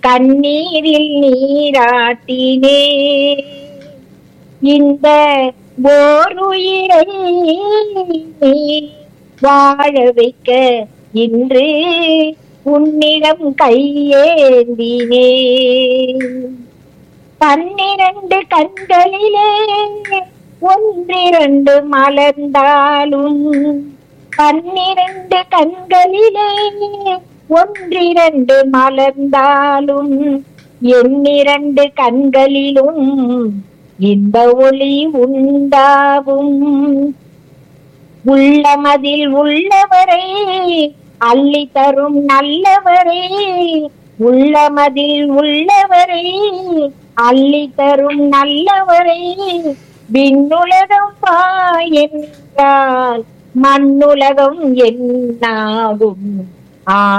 கண்ணீரில் நீராட்டினே இந்த ஓருயிரை வாழ வைக்க இன்று உன்னிடம் கையேந்தினே பன்னிரண்டு கண்களிலே ஒன்றிரண்டு மலர்ந்தாலும் பன்னிரண்டு கண்களிலே ஒன்றிரண்டு மலர்ந்தாலும் எண்ணிரண்டு கண்களிலும் இன்ப ஒளி உண்டாகும் உள்ளமதில் உள்ளவரை அள்ளி தரும் நல்லவரே உள்ளமதில் உள்ளவரை அள்ளி தரும் நல்லவரை விண்ணுலகம் பா என்றால் மண்ணுலகம் என்னாகும் ஆ